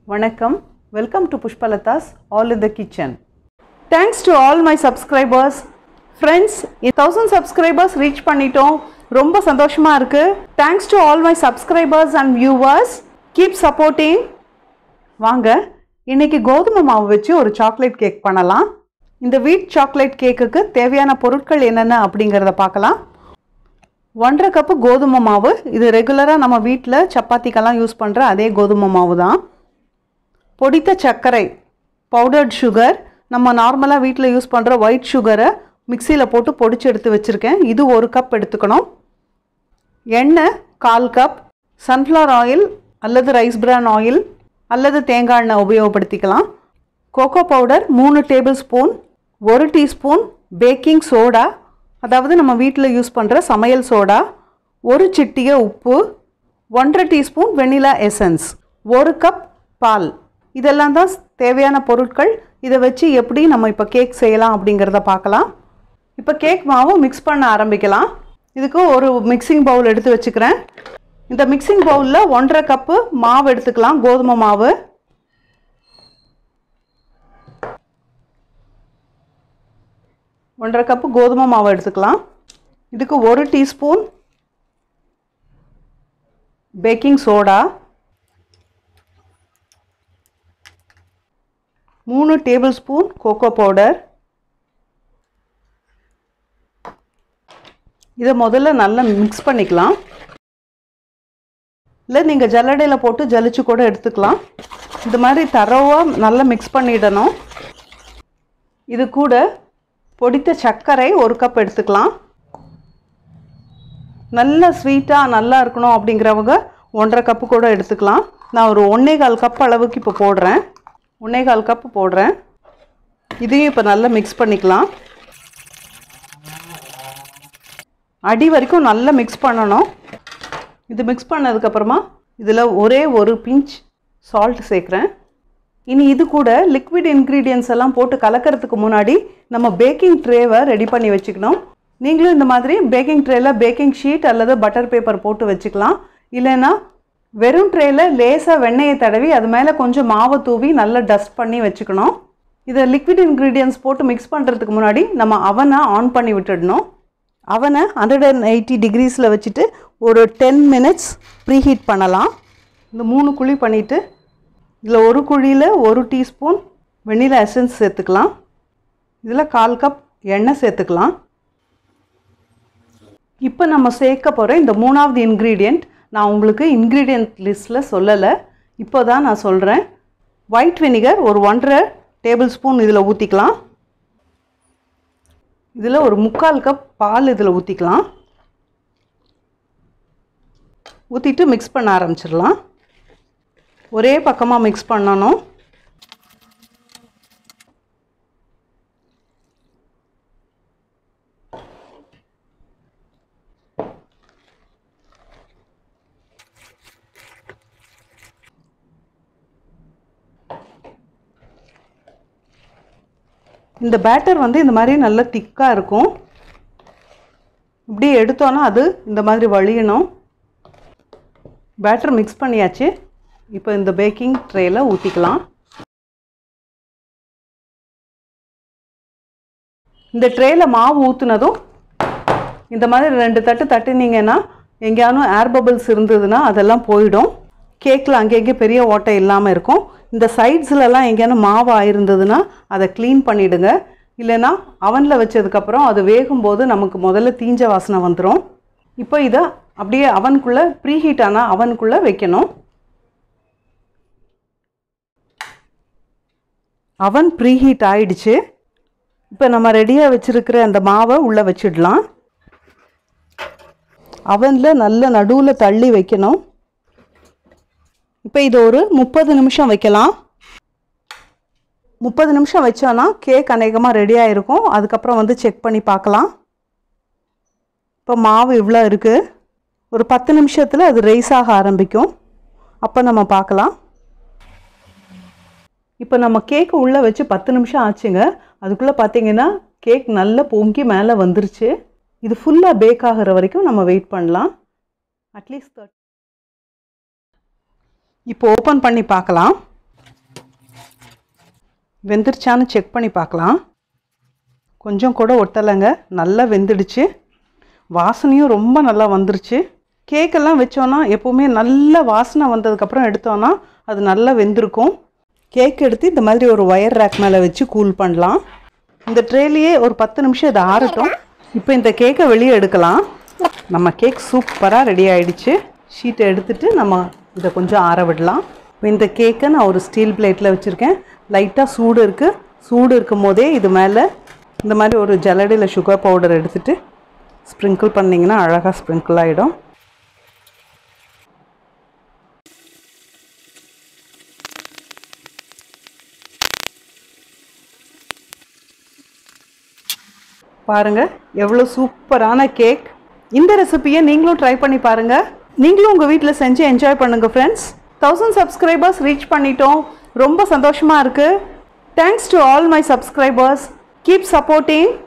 வணக்கம் welcome to Pushpalatha's all in the kitchen thanks to all my subscribers friends thousand subscribers reach பண்ணிட்டோம் ரொம்ப சந்தோஷமாக இருக்குது thanks to all my subscribers and viewers keep supporting வாங்க இன்னைக்கு கோதுமை மாவு வச்சு ஒரு சாக்லேட் கேக் பண்ணலாம் இந்த வீட் சாக்லேட் கேக்குக்கு தேவையான பொருட்கள் என்னென்ன அப்படிங்கிறத பார்க்கலாம் ஒன்றரை கப்பு கோதுமை மாவு இது ரெகுலராக நம்ம வீட்டில் சப்பாத்திக்கெல்லாம் யூஸ் பண்ணுற அதே கோதுமை மாவு தான் பொடித்த சர்க்கரை பவுடர்ட் சுகர் நம்ம நார்மலாக வீட்டில் யூஸ் பண்ணுற ஒயிட் சுகரை மிக்சியில் போட்டு பொடிச்சு எடுத்து வச்சுருக்கேன் இது ஒரு கப் எடுத்துக்கணும் எண்ணெய் கால் கப் சன்ஃப்ளவர் ஆயில் அல்லது ரைஸ் பிரான் ஆயில் அல்லது தேங்காய் எண்ணெய் உபயோகப்படுத்திக்கலாம் கோகோ பவுடர் மூணு டேபிள் ஸ்பூன் ஒரு டீஸ்பூன் பேக்கிங் சோடா அதாவது நம்ம வீட்டில் யூஸ் பண்ணுற சமையல் சோடா ஒரு சிட்டிகை உப்பு ஒன்றரை டீஸ்பூன் வெனிலா எசன்ஸ் ஒரு கப் பால் இதெல்லாம் தான் தேவையான பொருட்கள் இதை வச்சு எப்படி நம்ம இப்போ கேக் செய்யலாம் அப்படிங்கிறத பார்க்கலாம் இப்போ கேக் மாவு மிக்ஸ் பண்ண ஆரம்பிக்கலாம் இதுக்கு ஒரு மிக்சிங் பவுல் எடுத்து வச்சுக்கிறேன் இந்த மிக்சிங் பவுலில் ஒன்றரை கப்பு மாவு எடுத்துக்கலாம் கோதுமை மாவு ஒன்றரை கப்பு கோதுமை மாவு எடுத்துக்கலாம் இதுக்கு ஒரு டீஸ்பூன் பேக்கிங் சோடா மூணு டேபிள் ஸ்பூன் கோகோ பவுடர் இதை முதல்ல நல்லா மிக்ஸ் பண்ணிக்கலாம் இல்லை நீங்கள் ஜல்லடையில் போட்டு ஜலிச்சு கூட எடுத்துக்கலாம் இந்த மாதிரி தரவாக நல்லா மிக்ஸ் பண்ணிடணும் இது கூட பொடித்த சர்க்கரை ஒரு கப் எடுத்துக்கலாம் நல்ல ஸ்வீட்டாக நல்லா இருக்கணும் அப்படிங்கிறவங்க ஒன்றரை கப்பு கூட எடுத்துக்கலாம் நான் ஒரு ஒன்றே கால் கப் அளவுக்கு இப்போ போடுறேன் ஒன்றே கால் கப் போடுறேன் இதையும் இப்போ நல்லா மிக்ஸ் பண்ணிக்கலாம் அடி வரைக்கும் நல்லா மிக்ஸ் பண்ணணும் இது மிக்ஸ் பண்ணதுக்கப்புறமா இதில் ஒரே ஒரு பிஞ்ச் சால்ட் சேர்க்குறேன் இனி இது கூட லிக்விட் இன்க்ரீடியன்ஸ் எல்லாம் போட்டு கலக்கிறதுக்கு முன்னாடி நம்ம பேக்கிங் ட்ரேவை ரெடி பண்ணி வச்சுக்கணும் நீங்களும் இந்த மாதிரி பேக்கிங் ட்ரேயில் பேக்கிங் ஷீட் அல்லது பட்டர் பேப்பர் போட்டு வச்சுக்கலாம் இல்லைன்னா வெறும் ட்ரேயில் லேசாக வெண்ணெயை தடவி அது மேலே கொஞ்சம் மாவை தூவி நல்லா டஸ்ட் பண்ணி வச்சுக்கணும் இதை லிக்விட் இன்க்ரீடியன்ஸ் போட்டு மிக்ஸ் பண்ணுறதுக்கு முன்னாடி நம்ம அவனை ஆன் பண்ணி விட்டுடணும் அவனை ஹண்ட்ரட் அண்ட் எயிட்டி டிகிரீஸில் வச்சுட்டு ஒரு டென் மினிட்ஸ் ப்ரீஹீட் பண்ணலாம் இந்த மூணு குழி பண்ணிவிட்டு இதில் ஒரு குழியில் ஒரு டீஸ்பூன் வெண்ணிலா எசன்ஸ் சேர்த்துக்கலாம் இதில் கால் கப் எண்ணெய் சேர்த்துக்கலாம் இப்போ நம்ம சேர்க்க போகிற இந்த மூணாவது இன்க்ரீடியண்ட் நான் உங்களுக்கு இன்க்ரீடியன்ட் லிஸ்ட்டில் சொல்லலை இப்போ தான் நான் சொல்கிறேன் ஒயிட் வினிகர் ஒரு ஒன்றரை டேபிள் ஸ்பூன் இதில் ஊற்றிக்கலாம் இதில் ஒரு முக்கால் கப் பால் இதில் ஊற்றிக்கலாம் ஊற்றிட்டு மிக்ஸ் பண்ண ஆரம்பிச்சிடலாம் ஒரே பக்கமாக மிக்ஸ் பண்ணணும் இந்த பேட்டர் வந்து இந்த மாதிரி நல்ல திக்காக இருக்கும் இப்படி எடுத்தோன்னா அது இந்த மாதிரி வழியணும் பேட்டர் மிக்ஸ் பண்ணியாச்சு இப்போ இந்த பேக்கிங் ட்ரேயில் ஊற்றிக்கலாம் இந்த ட்ரேயில் மாவு ஊற்றுனதும் இந்த மாதிரி ரெண்டு தட்டு தட்டுனீங்கன்னா எங்கேயானும் ஏர் பபிள்ஸ் இருந்ததுன்னா அதெல்லாம் போயிடும் கேக்கில் அங்கங்கே பெரிய ஓட்டை இல்லாமல் இருக்கும் இந்த சைட்ஸ்லலாம் எங்கேயானும் மாவு ஆயிருந்ததுன்னா அதை க்ளீன் பண்ணிவிடுங்க இல்லைன்னா அவனில் வச்சதுக்கப்புறம் அது வேகும்போது நமக்கு முதல்ல தீஞ்ச வாசனை வந்துடும் இப்போ இதை அப்படியே அவனுக்குள்ளே ப்ரீஹீட் ஆனால் அவனுக்குள்ளே வைக்கணும் அவன் ப்ரீஹீட் ஆயிடுச்சு இப்போ நம்ம ரெடியாக வச்சுருக்கிற அந்த மாவை உள்ளே வச்சிடலாம் அவனில் நல்ல நடுவில் தள்ளி வைக்கணும் இப்போ இது ஒரு முப்பது நிமிஷம் வைக்கலாம் முப்பது நிமிஷம் வச்சோன்னா கேக் அநேகமாக ரெடியாக இருக்கும் அதுக்கப்புறம் வந்து செக் பண்ணி பார்க்கலாம் இப்போ மாவு இவ்வளோ இருக்குது ஒரு பத்து நிமிஷத்தில் அது ரைஸ் ஆக ஆரம்பிக்கும் அப்போ நம்ம பார்க்கலாம் இப்போ நம்ம கேக்கு உள்ளே வச்சு பத்து நிமிஷம் ஆச்சுங்க அதுக்குள்ளே பார்த்தீங்கன்னா கேக் நல்லா பொங்கி மேலே வந்துருச்சு இது ஃபுல்லாக பேக் ஆகிற வரைக்கும் நம்ம வெயிட் பண்ணலாம் அட்லீஸ்ட் இப்போ ஓப்பன் பண்ணி பார்க்கலாம் வெந்துருச்சான்னு செக் பண்ணி பார்க்கலாம் கொஞ்சம் கூட ஒட்டலைங்க நல்லா வெந்துடுச்சு வாசனையும் ரொம்ப நல்லா வந்துருச்சு கேக்கெல்லாம் வச்சோன்னா எப்போவுமே நல்ல வாசனை வந்ததுக்கப்புறம் எடுத்தோன்னா அது நல்லா வெந்திருக்கும் கேக் எடுத்து இந்த மாதிரி ஒரு ஒயர் ரேக் மேலே வச்சு கூல் பண்ணலாம் இந்த ட்ரேலையே ஒரு பத்து நிமிஷம் இது ஆறட்டும் இப்போ இந்த கேக்கை வெளியே எடுக்கலாம் நம்ம கேக் சூப்பராக ரெடி ஆயிடுச்சு ஷீட்டை எடுத்துட்டு நம்ம இதை கொஞ்சம் ஆற விடலாம் இப்போ இந்த கேக்கை நான் ஒரு ஸ்டீல் பிளேட்டில் வச்சுருக்கேன் லைட்டாக சூடு இருக்குது சூடு இருக்கும் போதே இது மேலே இந்த மாதிரி ஒரு ஜல்லடியில் சுகர் பவுடர் எடுத்துட்டு ஸ்ப்ரிங்கிள் பண்ணிங்கன்னா அழகாக ஸ்ப்ரிங்கிள் ஆகிடும் பாருங்க எவ்வளோ சூப்பரான கேக் இந்த ரெசிபியை நீங்களும் ட்ரை பண்ணி பாருங்க நீங்களும் உங்கள் வீட்டில் செஞ்சு என்ஜாய் பண்ணுங்க ஃப்ரெண்ட்ஸ் தௌசண்ட் சப்ஸ்கிரைபர்ஸ் ரீச் பண்ணிட்டோம் ரொம்ப சந்தோஷமாக இருக்குது thanks to all my subscribers keep supporting